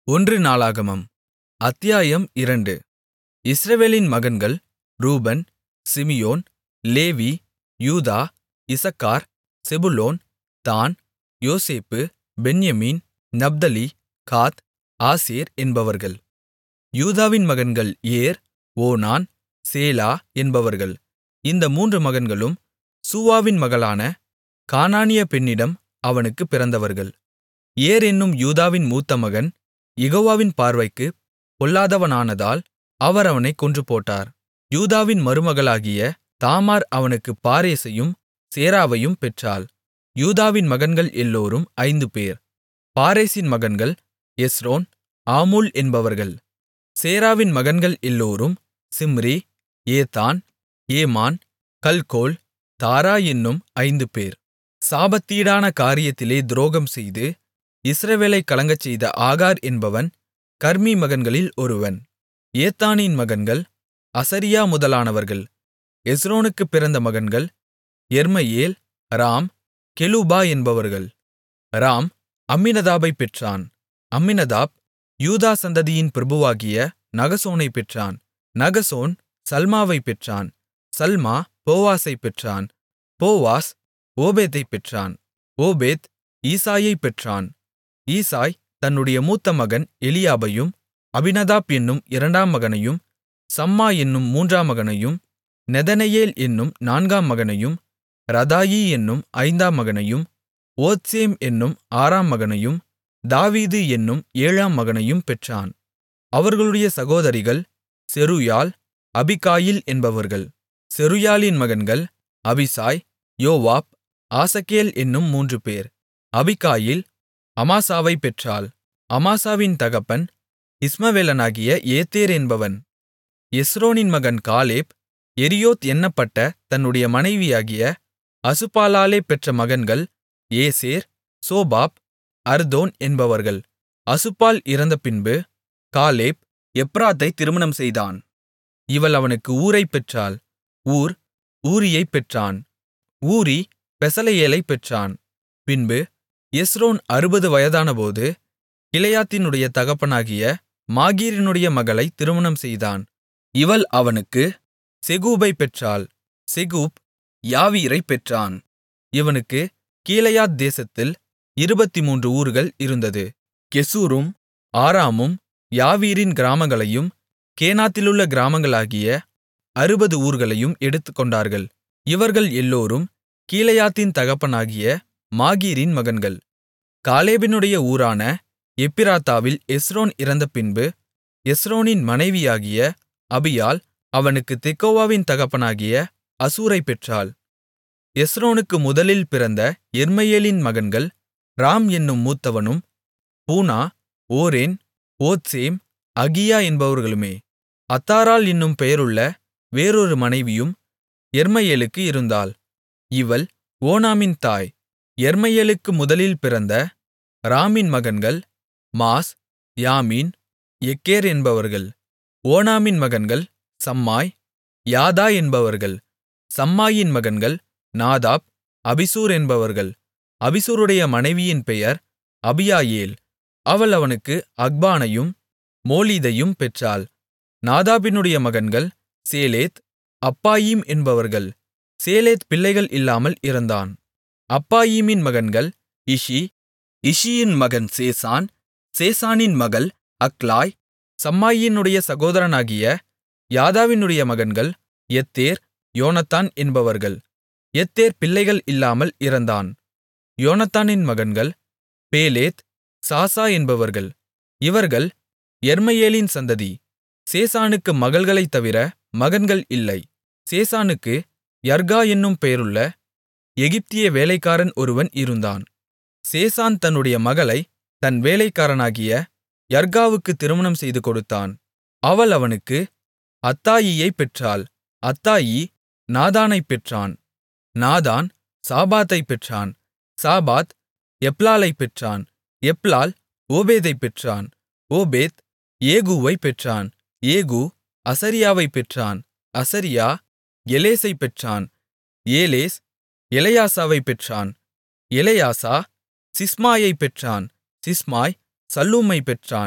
ஒன்று நாளாகமம் அத்தியாயம் இரண்டு இஸ்ரவேலின் மகன்கள் ரூபன் சிமியோன் லேவி யூதா இசக்கார் செபுலோன் தாண் யோசேப்பு பென்யமீன் நப்தலி காத் ஆசேர் என்பவர்கள் யூதாவின் மகன்கள் ஏர் ஓனான் சேலா என்பவர்கள் இந்த மூன்று மகன்களும் சூவாவின் மகளான கானானிய பெண்ணிடம் அவனுக்குப் பிறந்தவர்கள் ஏர் என்னும் யூதாவின் மூத்த மகன் யெகோவாவின் பார்வைக்குப் பொல்லாதவனானதால் அவர் அவனைக் கொன்றுபோட்டார் யூதாவின் மருமகளாகிய தாமார் அவனுக்குப் பாரேசையும் சேராவையும் பெற்றாள் யூதாவின் மகன்கள் எல்லோரும் ஐந்துபேர் பாரேசின் மகன்கள் எஸ்ரோன் ஆமூல் என்பவர்கள் சேராவின் மகன்கள் எல்லோரும் சிம்ரி ஏத்தான் ஏமான் கல்கோல் தாரா என்னும் ஐந்துபேர் சாபத்தீடான காரியத்திலே துரோகம்செய்து இஸ்ரவேலைக் கலங்கச்செய்த ஆகார் என்பவன் கர்மீ மகன்களில் ஒருவன் ஏத்தானின் மகன்கள் அசரியா முதலானவர்கள் எஸ்ரோனுக்குப் பிறந்த மகன்கள் யெர்மெயேல் ராம் கெலூபா என்பவர்கள் ராம் அம்மினதாபைப் பெற்றான் அம்மினதாப் யூதா சந்ததியின் பிரபுவாகிய நகசோனைப் பெற்றான் நகசோன் சல்மாவைப் பெற்றான் சல்மா போவாசைப் பெற்றான் போவாஸ் ஓபேத்தைப் பெற்றான் ஓபேத் ஈசாயைப் பெற்றான் ஈசாய் தன்னுடைய மூத்த மகன் எலியாபையும் அபினதாப் என்னும் இரண்டாம் மகனையும் சம்மா என்னும் மூன்றாம் மகனையும் நெதனெயேல் என்னும் நான்காம் மகனையும் ரதாயி என்னும் ஐந்தாம் மகனையும் ஓத்சேம் என்னும் ஆறாம் மகனையும் தாவீது என்னும் ஏழாம் மகனையும் பெற்றான் அவர்களுடைய சகோதரிகள் செருயாள் அபிகாயில் என்பவர்கள் செருயாளின் மகன்கள் அபிசாய் யோவாப் ஆசகேல் என்னும் மூன்று பேர் அபிகாயில் அமாசாவைப் பெற்றாள் அமாசாவின் தகப்பன் இஸ்மவேலனாகிய ஏத்தேர் என்பவன் எஸ்ரோனின் மகன் காலேப் எரியோத் என்னப்பட்ட தன்னுடைய மனைவியாகிய அசுபாலாலே பெற்ற மகன்கள் ஏசேர் சோபாப் அர்தோன் என்பவர்கள் அசுபால் இறந்தபின்பு காலேப் எப்ராத்தை திருமணம் செய்தான் இவள் அவனுக்கு ஊரைப் பெற்றாள் ஊர் ஊரியைப் பெற்றான் ஊரி பெசலெயேலைப் பெற்றான் பின்பு எஸ்ரோன் அறுபது வயதானபோது கிளையாத்தினுடைய தகப்பனாகிய மாகீரினுடைய மகளை திருமணம் செய்தான் இவள் அவனுக்கு செகூபைப் பெற்றாள் செகூப் யாவீரைப் பெற்றான் இவனுக்கு கீலேயாத் தேசத்தில் இருபத்துமூன்று ஊர்கள் இருந்தது கெசூரும் ஆராமும் யாவீரின் கிராமங்களையும் கேனாத்திலுள்ள கிராமங்களாகிய அறுபது ஊர்களையும் எடுத்துக்கொண்டார்கள் இவர்கள் எல்லோரும் கீலேயாத்தின் தகப்பனாகிய மாகீரின் மகன்கள் காலேபினுடைய ஊரான எப்பிராத்தாவில் எஸ்ரோன் இறந்தபின்பு எஸ்ரோனின் மனைவியாகிய அபியாள் அவனுக்கு தெக்கோவாவின் தகப்பனாகிய அசூரைப் பெற்றாள் எஸ்ரோனுக்கு முதலில் பிறந்த எர்மெயேலின் மகன்கள் ராம் என்னும் மூத்தவனும் பூனா ஓரேன் ஓத்சேம் அகியா என்பவர்களுமே அத்தாராள் என்னும் பெயருள்ள வேறொரு மனைவியும் எர்மெயேலுக்கு இருந்தாள் இவள் ஓனாமின் தாய் எர்மெயேலுக்கு முதலில் பிறந்த ராமின் மகன்கள் மாஸ் யாமீன் எக்கேர் என்பவர்கள் ஓனாமின் மகன்கள் சம்மாய் யாதா என்பவர்கள் சம்மாயின் மகன்கள் நாதாப் அபிசூர் என்பவர்கள் அபிசூருடைய மனைவியின் பெயர் அபியாயேல் அவள் அவனுக்கு அக்பானையும் மோலிதையும் பெற்றாள் நாதாபினுடைய மகன்கள் சேலேத் அப்பாயீம் என்பவர்கள் சேலேத் பிள்ளைகள் இல்லாமல் இறந்தான் அப்பாயீமின் மகன்கள் இஷி இஷியின் மகன் சேசான் சேசானின் மகள் அக்லாய் சம்மாயினுடைய சகோதரனாகிய யாதாவினுடைய மகன்கள் எத்தேர் யோனத்தான் என்பவர்கள் எத்தேர் பிள்ளைகள் இல்லாமல் இறந்தான் யோனத்தானின் மகன்கள் பேலேத் சாசா என்பவர்கள் இவர்கள் எர்மெயேலின் சந்ததி சேசானுக்கு மகள்களைத் தவிர மகன்கள் இல்லை சேசானுக்கு யர்கா என்னும் பெயருள்ள எகிப்திய வேலைக்காரன் ஒருவன் இருந்தான் சேசான் தன்னுடைய மகளை தன் வேலைக்காரனாகிய யர்காவுக்கு திருமணம் செய்து கொடுத்தான் அவள் அவனுக்கு அத்தாயியைப் பெற்றாள் அத்தாயி நாதானைப் பெற்றான் நாதான் சாபாத்தைப் பெற்றான் சாபாத் எப்லாலைப் பெற்றான் எப்லால் ஓபேதைப் பெற்றான் ஓபேத் ஏகூவைப் பெற்றான் ஏகூ அசரியாவைப் பெற்றான் அசரியா எலேசைப் பெற்றான் ஏலேஸ் எலெயாசாவைப் பெற்றான் எலெயாசா சிஸ்மாயைப் பெற்றான் சிஸ்மாய் சல்லூமைப் பெற்றான்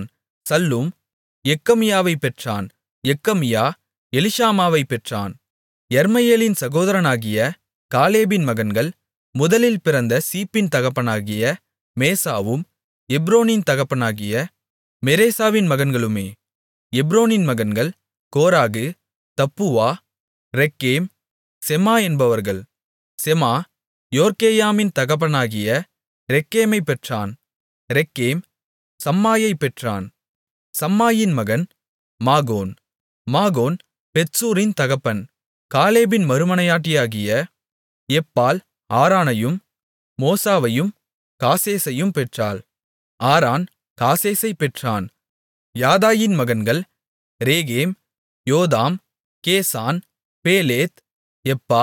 சல்லூம் எக்கமியாவைப் பெற்றான் எக்கமியா எலிஷாமாவைப் பெற்றான் யெர்மெயேலின் சகோதரனாகிய காலேபின் மகன்கள் முதலில் பிறந்த சீப்பின் தகப்பனாகிய மேசாவும் எப்ரோனின் தகப்பனாகிய மெரேசாவின் மகன்களுமே எப்ரோனின் மகன்கள் கோராகு தப்புவா ரெக்கேம் செமா என்பவர்கள் செமா யோர்க்கேயாமின் தகப்பனாகிய ரெக்கேமைப் பெற்றான் ரெக்கேம் சம்மாயைப் பெற்றான் சம்மாயின் மகன் மாகோன் மாகோன் பெத்சூரின் தகப்பன் காலேபின் மறுமனையாட்டியாகிய எப்பாள் ஆரானையும் மோசாவையும் காசேசையும் பெற்றாள் ஆரான் காசேசைப் பெற்றான் யாதாயின் மகன்கள் ரேகேம் யோதாம் கேசான் பேலேத் எப்பா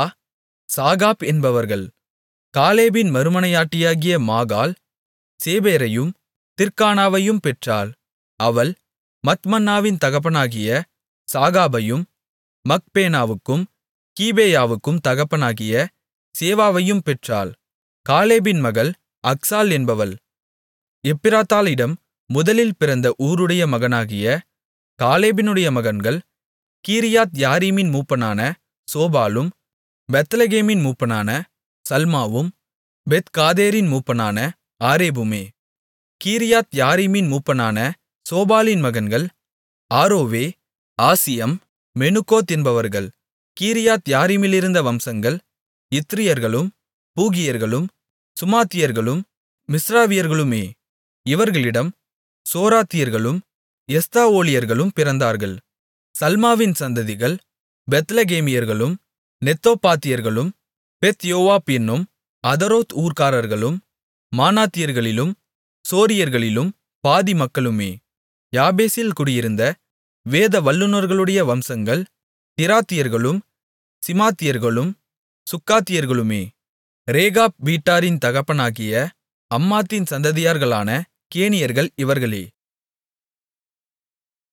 சாகாப் என்பவர்கள் காலேபின் மறுமனையாட்டியாகிய மாகாள் சேபேரையும் திர்கானாவையும் பெற்றாள் அவள் மத்மன்னாவின் தகப்பனாகிய சாகாபையும் மக்பேனாவுக்கும் கீபேயாவுக்கும் தகப்பனாகிய சேவாவையும் பெற்றாள் காலேபின் மகள் அக்சாள் என்பவள் எப்பிராத்தாளிடம் முதலில் பிறந்த ஊருடைய மகனாகிய காலேபினுடைய மகன்கள் கீரியாத் யாரீமின் மூப்பனான சோபாலும் பெத்லெகேமின் மூப்பனான சல்மாவும் பெத்காதேரின் மூப்பனான ஆரேபுமே கீரியாத் யாரீமின் மூப்பனான சோபாலின் மகன்கள் ஆரோவே ஆசியம் மெனுகோத் என்பவர்கள் கீரியாத் யாரீமிலிருந்த வம்சங்கள் இத்ரியர்களும் பூகியர்களும் சுமாத்தியர்களும் மிஸ்ராவியர்களுமே இவர்களிடம் சோராத்தியர்களும் எஸ்தாவோலியர்களும் பிறந்தார்கள் சல்மாவின் சந்ததிகள் பெத்லெகேமியர்களும் நெத்தோப்பாத்தியர்களும் பெத் யோவாப் என்னும் அதரோத் ஊர்க்காரர்களும் மானாத்தியர்களிலும் சோரியர்களிலும் பாதி மக்களுமே யாபேசில் குடியிருந்த வேத வல்லுனர்களுடைய வம்சங்கள் திராத்தியர்களும் சிமாத்தியர்களும் சுக்காத்தியர்களுமே ரேகாப் வீட்டாரின் தகப்பனாகிய அம்மாத்தின் சந்ததியார்களான கேனியர்கள் இவர்களே